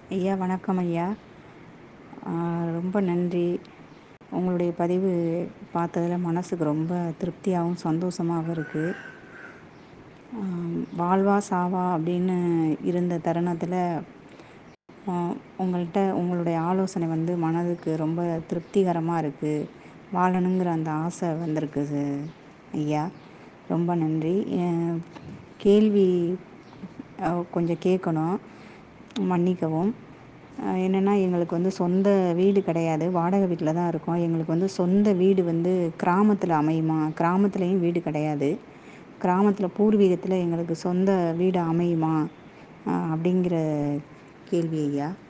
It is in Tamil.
ஐயா வணக்கம் ஐயா ரொம்ப நன்றி உங்களுடைய பதிவு பார்த்ததில் மனதுக்கு ரொம்ப திருப்தியாகவும் சந்தோஷமாகவும் இருக்குது வாழ்வா சாவா அப்படின்னு இருந்த தருணத்தில் உங்கள்கிட்ட உங்களுடைய ஆலோசனை வந்து மனதுக்கு ரொம்ப திருப்திகரமாக இருக்குது வாழணுங்கிற அந்த ஆசை வந்திருக்கு ஐயா ரொம்ப நன்றி கேள்வி கொஞ்சம் கேட்கணும் மன்னிக்கவும் என்னென்னா எங்களுக்கு வந்து சொந்த வீடு கிடையாது வாடகை வீட்டில் தான் இருக்கோம் எங்களுக்கு வந்து சொந்த வீடு வந்து கிராமத்தில் அமையுமா கிராமத்துலேயும் வீடு கிடையாது கிராமத்தில் பூர்வீகத்தில் எங்களுக்கு சொந்த வீடு அமையுமா அப்படிங்கிற கேள்வி ஐயா